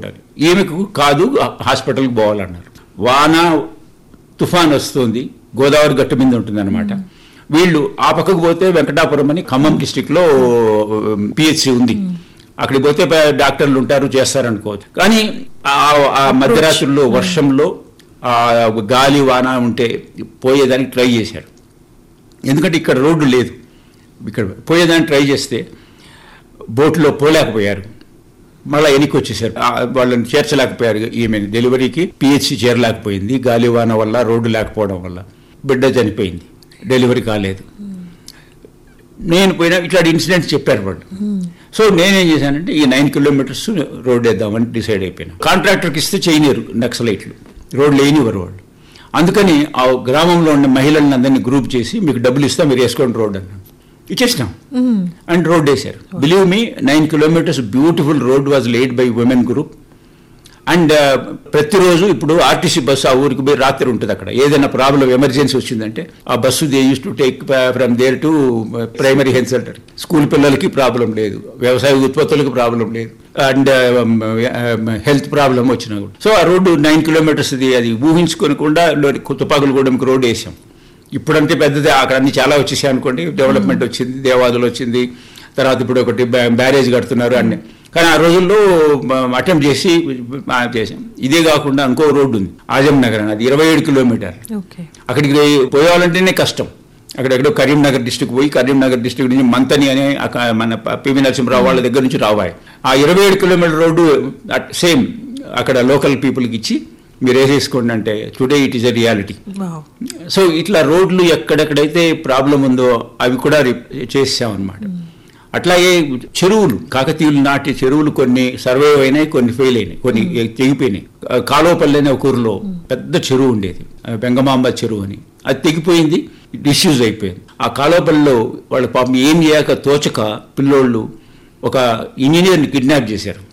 ఈమెకు కాదు హాస్పిటల్కి పోవాలన్నారు వాన తుఫాన్ వస్తుంది గోదావరి గట్టు మీద ఉంటుందన్నమాట వీళ్ళు ఆ పక్కకు పోతే వెంకటాపురం అని ఖమ్మం డిస్టిక్ లో పిహెచ్సి ఉంది అక్కడికి పోతే ప- డాక్టర్లు ఉంటారు చేస్తారు అనుకోవచ్చు కానీ ఆ- ఆ మధ్యరాత్రుల్లో వర్షంలో ఆ గాలి వాన ఉంటే పోయేదానికి ట్రై చేశారు ఎందుకంటే ఇక్కడ రోడ్డు లేదు ఇక్కడ పోయేదానికి ట్రై చేస్తే బోట్లో పోలేకపోయారు మళ్ళీ వెనక్కి వచ్చేసారు ఆ, వాళ్ళని చేర్చలేకపోయారు ఈమె డెలివరీకి పిహెచ్సి చేరలేకపోయింది గాలివాన వల్ల రోడ్డు లేకపోవడం వల్ల బిడ్డ చనిపోయింది డెలివరీ కాలేదు నేను పోయినా ఇట్లాంటి ఇన్సిడెంట్స్ చెప్పారు వాళ్ళు సో నేనేం చేశానంటే ఈ నైన్ కిలోమీటర్స్ రోడ్ వేద్దామని డిసైడ్ అయిపోయినా కాంట్రాక్టర్కి ఇస్తే చేయలేరు నక్సలైట్లు రోడ్లు వేయనివ్వరు వాళ్ళు అందుకని ఆ గ్రామంలో ఉన్న మహిళలను అందరినీ గ్రూప్ చేసి మీకు డబ్బులు ఇస్తా మీరు వేసుకోండి రోడ్ అన్నాను ఇచ్చేసినాం అండ్ రోడ్ వేశారు believe me nine kilometres beautiful road was laid by women group and ప్రతిరోజు ఇప్పుడు ఆర్టీసీ బస్సు ఆ ఊరికి పోయి రాత్రి ఉంటుంది అక్కడ ఏదైనా ప్రాబ్లం ఎమర్జెన్సీ వచ్చిందంటే ఆ bus they use to take from there to primary health centre school పిల్లలకి ప్రాబ్లం లేదు వ్యవసాయ ఉత్పత్తులకు ప్రాబ్లం లేదు అండ్ హెల్త్ ప్రాబ్లం వచ్చినా కూడా సో ఆ రోడ్డు నైన్ కిలోమీటర్స్ అది ఊహించుకోనకుండా తుపాకులగూడెంకి రోడ్డు వేసాం ఇప్పుడంటే పెద్దది అక్కడ అన్ని చాలా వచ్చేసాయి అనుకోండి డెవలప్మెంట్ వచ్చింది దేవాదులు వచ్చింది తర్వాత ఇప్పుడు ఒకటి బ్యా- బ్యారేజ్ కడుతున్నారు అన్ని కానీ ఆ రోజుల్లో అటెంప్ట్ చేసి ఆ, చేసాం ఇదే కాకుండా ఇంకో రోడ్డు ఉంది ఆజం నగర్ అని అది ఇరవై ఏడు కిలోమీటర్లు ఓకే అక్కడికి పోవాలంటేనే కష్టం అక్కడెక్కడో కరీంనగర్ డిస్టిక్ పోయి కరీంనగర్ డిస్టిక్ నుంచి మంతని అనే అక- మన ప- పివి నరసింహరావు వాళ్ళ దగ్గర నుంచి రావాలి ఆ ఇరవై ఏడు కిలోమీటర్ రోడ్డు సేమ్ అక్కడ లోకల్ పీపుల్కి ఇచ్చి మీరు వేసేసుకోండి అంటే today it is a reality wow so ఇట్లా రోడ్లు ఎక్కడెక్కడైతే ప్రాబ్లం ఉందో అవి కూడా రి- చేసామన్నమాట అట్లాగే చెరువులు కాకతీయులు నాటి చెరువులు కొన్ని సర్వైవ్ అయినాయి కొన్ని ఫెయిల్ అయినాయి కొన్ని తెగిపోయినాయి ఆ, కాలువపల్లి అనే ఒక ఊరిలో పెద్ద చెరువు ఉండేది ఆ, బెంగమాంబ చెరువు అని అది తెగిపోయింది డిస్యూజ్ అయిపోయింది ఆ కాలువపల్లిలో వాళ్ళ పాపం ఏం చేయక తోచక పిల్లోళ్ళు ఒక ఇంజనీర్ని కిడ్నాప్ చేశారు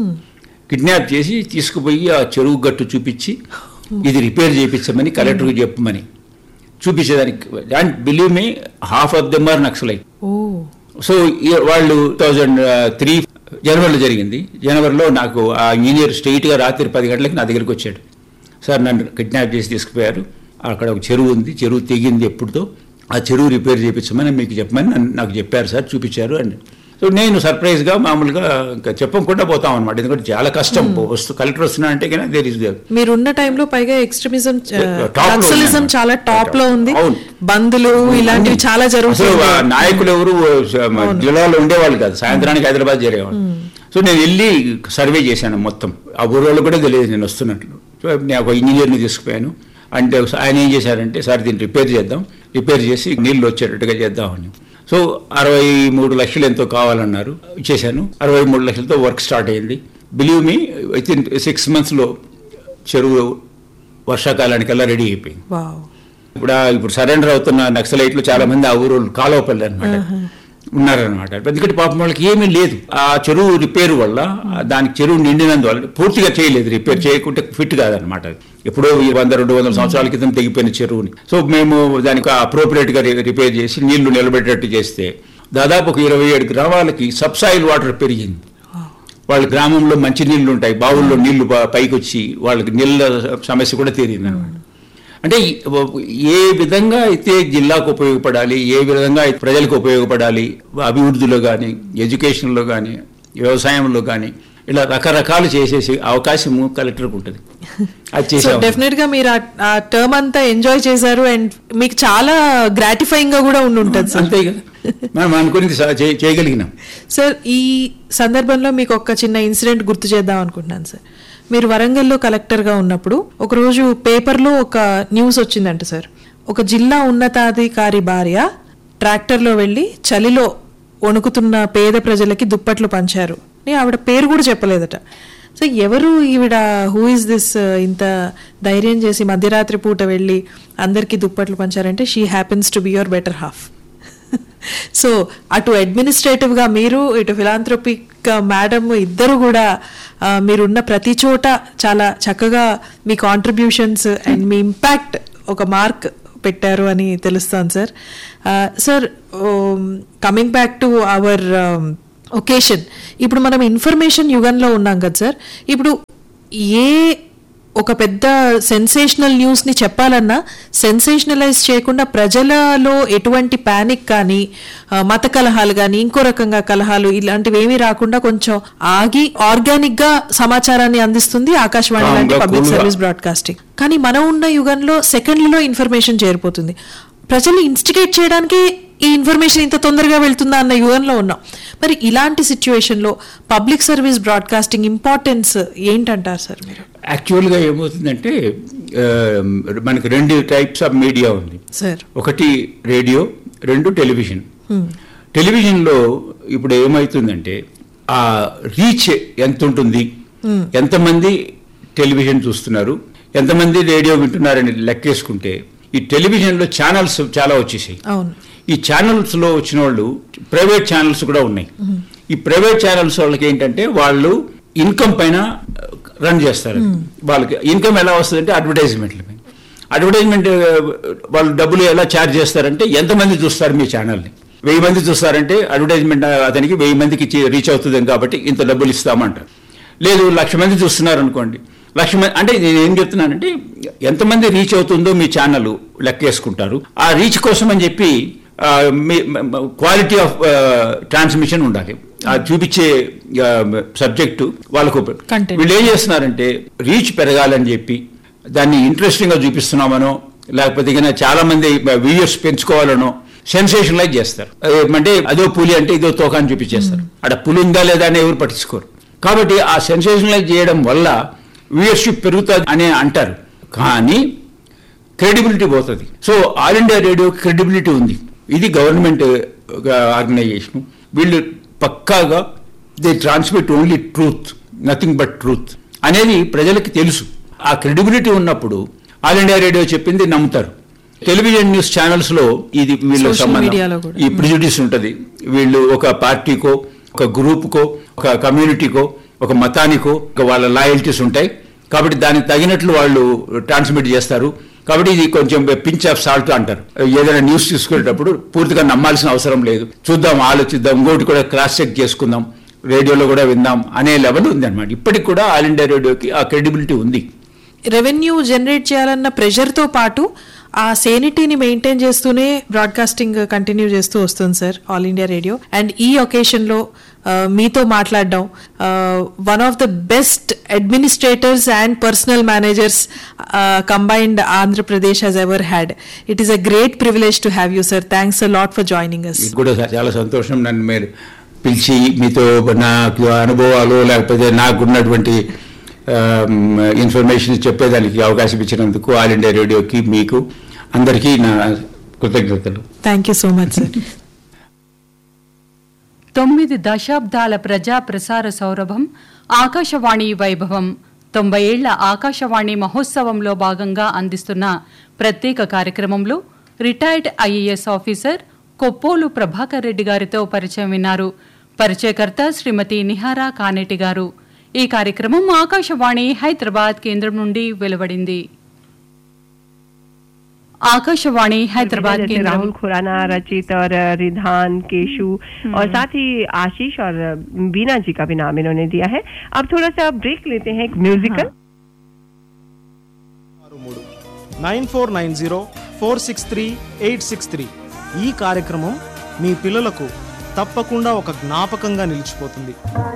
కిడ్నాప్ చేసి తీసుకుపోయి ఆ చెరువు గట్టు చూపించి ఇది రిపేర్ చేయించమని కలెక్టర్కి చెప్పమని చూపించేదానికి and believe me half of them are Naxalite ఓ సో ఈ- వాళ్ళు థౌజండ్ త్రీ జనవరిలో జరిగింది జనవరిలో నాకు ఆ ఇంజనీర్ స్ట్రైట్గా రాత్రి పది గంటలకు నా దగ్గరికి వచ్చాడు సార్ నన్ను కిడ్నాప్ చేసి తీసుకుపోయారు అక్కడ ఒక చెరువు ఉంది చెరువు తెగింది ఎప్పుడుతో ఆ చెరువు రిపేర్ చేయించమని మీకు చెప్పమని నన్ను నాకు చెప్పారు సార్ చూపించారు అని సో నేను సర్ప్రైజ్గా మామూలుగా ఇంకా చెప్పకుండా పోతాం అనమాట ఎందుకంటే చాలా కష్టం వస్తు కలెక్టర్ వస్తున్నా అంటే కానీ దేర్ ఇస్ మీరున్న టైంలో పైగా ఎక్స్ట్రీమిజం Top లో నక్సలిజం ఉన్నాయి. చాలా టాప్ లో ఉంది అవును. బందులు ఇలాంటివి చాలా అసలు జరుగుతుంది ఆ నాయకులు ఎవరు ఆ, జిల్లాలో ఉండేవాళ్ళు కాదు సాయంత్రానికి హైదరాబాద్ చేరేవాళ్ళు సో నేను వెళ్ళి సర్వే చేశాను మొత్తం ఆ ఊరోళ్ళు కూడా తెలియదు నేను వస్తున్నట్లు సో నేను ఒక ఇంజనీర్ని తీసుకుపోయాను అంటే ఆయన ఏం చేశారంటే సార్ దీన్ని రిపేర్ చేద్దాం రిపేర్ చేసి నీళ్ళు వచ్చేటట్టుగా చేద్దామని సో అరవై మూడు లక్షలు ఎంతో కావాలన్నారు ఇచ్చేశాను అరవై మూడు లక్షలతో వర్క్ స్టార్ట్ అయింది believe me within six మంత్స్లో చెరువు వర్షాకాలానికల్లా రెడీ అయిపోయింది వావ్ ఇప్పుడు ఆ- ఇప్పుడు సరెండర్ అవుతున్న నక్సలైట్లు చాలా మంది ఆ ఊరు కాలువపల్లి అనమాట ఉన్నారనమాట ఎందుకంటే పాపం వాళ్ళకి ఏమీ లేదు ఆ చెరువు రిపేర్ వల్ల ఆ దానికి చెరువు నిండినందువల్ల పూర్తిగా చేయలేదు రిపేర్ చేయకుంటే ఫిట్ కాదనమాట అది ఎప్పుడో ఈ వంద రెండు వందల సంవత్సరాల క్రితం తెగిపోయిన చెరువుని సో మేము దానికి అప్రోప్రియేట్ గా రి- రిపేర్ చేసి నీళ్లు నిలబెట్టేట్టు చేస్తే దాదాపు ఒక ఇరవై ఏడు గ్రామాలకి సబ్సాయిల్ వాటర్ పెరిగింది వాళ్ళ గ్రామంలో మంచి నీళ్లు ఉంటాయి బావుల్లో నీళ్లు ప- పైకి వచ్చి వాళ్ళకి నీళ్ళ సమస్య కూడా తీరింది అనమాట అంటే ఈ- ఏ విధంగా అయితే జిల్లాకు ఉపయోగపడాలి ఏ విధంగా అయితే ప్రజలకు ఉపయోగపడాలి అభివృద్ధిలో కానీ ఎడ్యుకేషన్లో కానీ వ్యవసాయంలో కానీ ఇలా రకరకాలు చేసేసి అవకాశము కలెక్టర్కి ఉంటుంది అది సో చేసాము డెఫినెట్ గా మీరు ఆ- ఆ టర్మ్ అంతా ఎంజాయ్ చేశారు అండ్ మీకు చాలా గ్రాటిఫైయింగ్ గా కూడా ఉండి ఉంటుంది సార్ అంతే కదా మనం అనుకునేది సా- చే- చేయగలిగినాం సార్ ఈ సందర్భంలో మీకు ఒక చిన్న ఇన్సిడెంట్ గుర్తు చేద్దాం అనుకుంటున్నాను సార్ మీరు వరంగల్లో కలెక్టర్గా ఉన్నప్పుడు ఒకరోజు పేపర్లో ఒక న్యూస్ వచ్చిందంట సార్ ఒక జిల్లా ఉన్నతాధికారి భార్య ట్రాక్టర్లో వెళ్ళి చలిలో వణుకుతున్న పేద ప్రజలకి దుప్పట్లు పంచారు అని ఆవిడ పేరు కూడా చెప్పలేదట సో ఎవరు ఈవిడ హూ ఇస్ దిస్ ఇంత ధైర్యం చేసి మధ్యరాత్రి పూట వెళ్ళి అందరికీ దుప్పట్లు పంచారంటే she happens to be your better half so అటు అడ్మినిస్ట్రేటివ్ గా మీరు ఇటు ఫిలాంథ్రోపిక్ మేడం ఇద్దరు కూడా ఆ, మీరున్న ప్రతి చోట చాలా చక్కగా మీ కాంట్రిబ్యూషన్స్ అండ్ మీ ఇంపాక్ట్ ఒక మార్క్ పెట్టారు అని తెలుస్తాను sir sir coming back to our occasion ఇప్పుడు మనం ఇన్ఫర్మేషన్ యుగంలో ఉన్నాం కదా సార్ ఇప్పుడు ఏ ఒక పెద్ద సెన్సేషనల్ న్యూస్ ని చెప్పాలన్నా సెన్సేషనలైజ్ చేయకుండా ప్రజలలో ఎటువంటి ప్యానిక్ కానీ ఆ, మత కలహాలు కానీ ఇంకో రకంగా కలహాలు ఇలాంటివి ఏమీ రాకుండా కొంచెం ఆగి ఆర్గానిక్ గా సమాచారాన్ని అందిస్తుంది ఆకాశవాణి Calm లాంటి గా, పబ్లిక్ cool గా. సర్వీస్ బ్రాడ్కాస్టింగ్ కానీ మనం ఉన్న యుగంలో సెకండ్లలో ఇన్ఫర్మేషన్ చేరిపోతుంది ప్రజల్ని ఇన్స్టిగేట్ చేయడానికి ఈ ఇన్ఫర్మేషన్ ఇంత తొందరగా వెళ్తుందా అన్న యుగంలో ఉన్నాం మరి ఇలాంటి సిచ్యువేషన్ లో పబ్లిక్ సర్వీస్ బ్రాడ్కాస్టింగ్ ఇంపార్టెన్స్ ఏంటంటారు సార్ మీరు యాక్చువల్గా ఏమవుతుందంటే ఆ, మనకి రెండు టైప్స్ ఆఫ్ మీడియా ఉంది సార్ ఒకటి రేడియో రెండు టెలివిజన్ టెలివిజన్లో ఇప్పుడు ఏమవుతుందంటే ఆ రీచ్ ఎంత ఉంటుంది ఎంతమంది టెలివిజన్ చూస్తున్నారు ఎంతమంది రేడియో వింటున్నారని లెక్కేసుకుంటే ఈ టెలివిజన్లో ఛానల్స్ చాలా వచ్చేసాయి అవును ఈ ఛానల్స్ లో వచ్చిన వాళ్ళు ప్రైవేట్ ఛానల్స్ కూడా ఉన్నాయి ఈ ప్రైవేట్ ఛానల్స్ వాళ్ళకి ఏంటంటే వాళ్ళు ఇన్కమ్ పైన రన్ చేస్తారు వాళ్ళకి ఇన్కమ్ ఎలా వస్తుంది అంటే అడ్వర్టైజ్మెంట్ల పైన అడ్వర్టైజ్మెంట్ వాళ్ళు డబ్బులు ఎలా ఛార్జ్ చేస్తారంటే ఎంతమంది చూస్తారు మీ ఛానల్ని వెయ్యి మంది చూస్తారంటే అడ్వర్టైజ్మెంట్ అతనికి వెయ్యి మందికి రీచ్ అవుతుంది కాబట్టి ఇంత డబ్బులు ఇస్తామంటారు లేదు లక్ష మంది చూస్తున్నారు అనుకోండి లక్ష మంది అంటే నేను ఏం చెప్తున్నానంటే ఎంతమంది రీచ్ అవుతుందో మీ ఛానల్ లెక్కేసుకుంటారు ఆ రీచ్ కోసం అని చెప్పి ఆ, మీ క్వాలిటీ ఆఫ్ ట్రాన్స్మిషన్ ఉండాలి ఆ చూపించే సబ్జెక్టు వాళ్ళకు Content. వీళ్ళు ఏం చేస్తున్నారంటే రీచ్ పెరగాలని చెప్పి దాన్ని ఇంట్రెస్టింగ్ గా చూపిస్తున్నామనో లేకపోతే ఇక చాలా మంది వ్యూయర్స్ పెంచుకోవాలనో సెన్సేషనలైజ్ చేస్తారు అదే అంటే అదో పులి అంటే ఇదో తోక అని చూపించేస్తారు అక్కడ పులి ఉందా లేదా అని ఎవరు పట్టించుకోరు కాబట్టి ఆ సెన్సేషనలైజ్ చేయడం వల్ల వ్యూయర్షిప్ పెరుగుతుంది అని అంటారు కానీ క్రెడిబిలిటీ పోతుంది so All India Radio credibility ఉంది ఇది గవర్నమెంట్ ఆర్గనైజేషన్ వీళ్ళు పక్కాగా they transmit only truth nothing but truth అనేది ప్రజలకి తెలుసు ఆ క్రెడిబిలిటీ ఉన్నప్పుడు ఆల్ ఇండియా రేడియో చెప్పింది నమ్ముతారు టెలివిజన్ న్యూస్ ఛానల్స్ లో ఇది వీళ్ళ Social సంబంధం mediaలో కూడా. ఈ ప్రిజుడిస్ ఉంటది వీళ్ళు ఒక పార్టీకో ఒక గ్రూప్కో ఒక కమ్యూనిటీకో ఒక మతానికో ఒక వాళ్ళ లాయల్టీస్ ఉంటాయి కాబట్టి దానికి తగినట్లు వాళ్ళు ట్రాన్స్మిట్ చేస్తారు కాబట్టి ఇది కొంచెం పించ్ ఆఫ్ సాల్ట్ అంటారు ఏదైనా న్యూస్ తీసుకునేటప్పుడు పూర్తిగా నమ్మాల్సిన అవసరం లేదు చూద్దాం ఆలోచిద్దాం ఇంకోటి కూడా క్రాస్ చెక్ చేసుకుందాం రేడియోలో కూడా విందాం అనే లెవెల్ ఉంది అనమాట ఇప్పటికి కూడా ఆల్ ఇండియా రేడియోకి ఆ క్రెడిబిలిటీ ఉంది రెవెన్యూ జనరేట్ చేయాలన్న ప్రెషర్ తో పాటు ఆ సేనిటీని మెయింటైన్ చేస్తూనే బ్రాడ్కాస్టింగ్ కంటిన్యూ చేస్తూ వస్తుంది sir All India Radio and ఈ ఒకేషన్ లో ఆ, మీతో మాట్లాడడం one of the best administrators and personnel managers combined Andhra Pradesh has ever had it is a great privilege to have you sir thanks a lot for joining us ఇది కూడా చాలా సంతోషం నన్ను మీరు పిలిచి మీతో నాకు అనుభవాలు లేకపోతే నాకున్నటువంటి ఇన్ఫర్మేషన్ చెప్పేదానికి అవకాశం ఇచ్చినందుకు ఆల్ ఇండియా రేడియోకి మీకు అందరికీ నా కృతజ్ఞతలు thank you so much sir తొమ్మిది దశాబ్దాల ప్రజా ప్రసార సౌరభం ఆకాశవాణి వైభవం తొంభై ఏళ్ల ఆకాశవాణి మహోత్సవంలో భాగంగా అందిస్తున్న ప్రత్యేక కార్యక్రమంలో retired IAS officer Koppolu Prabhakar Reddy గారితో పరిచయం విన్నారు పరిచయకర్త శ్రీమతి నిహారా కానేటి గారు ఈ కార్యక్రమం ఆకాశవాణి హైదరాబాద్ కేంద్రం నుండి వెలువడింది ఆకాశవాణి హైదరాబాద్ जैसे केंद्र राहुल खुराना रचित और रिधान केशु और साथ ही आशीष और बीना जी का भी नाम इन्होंने दिया है अब थोड़ा सा ब्रेक लेते हैं एक म्यूजिकल ఆరు మూడు nine four nine zero four six three eight six three ఈ కార్యక్రమం మీ పిల్లలకు తప్పకుండా ఒక జ్ఞాపకంగా నిలిచిపోతుంది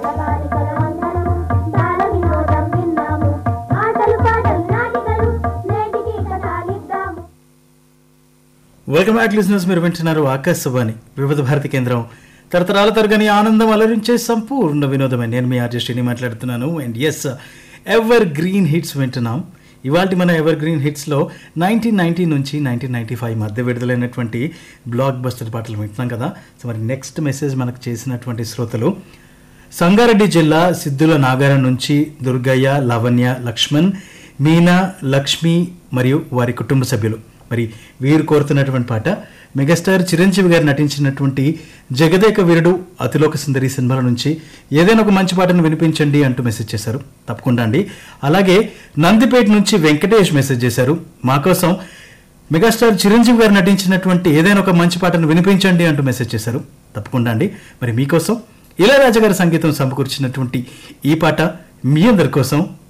బాల వినోదం విన్నాము ఆటలు పాటలు నాటికలు నేటికి కథాలిద్దాము వెల్కమ్ బ్యాక్ లిజినెస్ మీరు వింటున్నారు ఆకాశవాణి వివిధ భారతి కేంద్రం తరతరాల తరగని ఆనందం అలరించే సంపూర్ణ వినోదమే నేను మీ ఆర్జెస్టీని మాట్లాడుతున్నాను and yes evergreen hits వింటున్నాం ఇవాళ మన ఎవర్ గ్రీన్ హిట్స్లో నైన్టీన్ నైన్టీ నుంచి నైన్టీన్ నైన్టీ ఫైవ్ మధ్య విడుదలైనటువంటి బ్లాక్ బస్టర్ పాటలు వింటున్నాం కదా సో మరి నెక్స్ట్ మెసేజ్ మనకు చేసినటువంటి శ్రోతలు సంగారెడ్డి జిల్లా సిద్ధుల నాగారం నుంచి దుర్గయ్య లావణ్య లక్ష్మణ్ మీనా లక్ష్మి మరియు వారి కుటుంబ సభ్యులు మరి వీరు కోరుతున్నటువంటి పాట మెగాస్టార్ చిరంజీవి గారు నటించినటువంటి జగదేక వీరుడు అతిలోక సుందరి సినిమాల నుంచి ఏదైనా ఒక మంచి పాటను వినిపించండి అంటూ మెసేజ్ చేశారు తప్పకుండా అండి అలాగే నందిపేట నుంచి వెంకటేష్ మెసేజ్ చేశారు మా కోసం మెగాస్టార్ చిరంజీవి గారు నటించినటువంటి ఏదైనా ఒక మంచి పాటను వినిపించండి అంటూ మెసేజ్ చేశారు తప్పకుండా అండి మరి మీకోసం ఇళయరాజా గారి సంగీతం సమకూర్చినటువంటి ఈ పాట మీ అందరి కోసం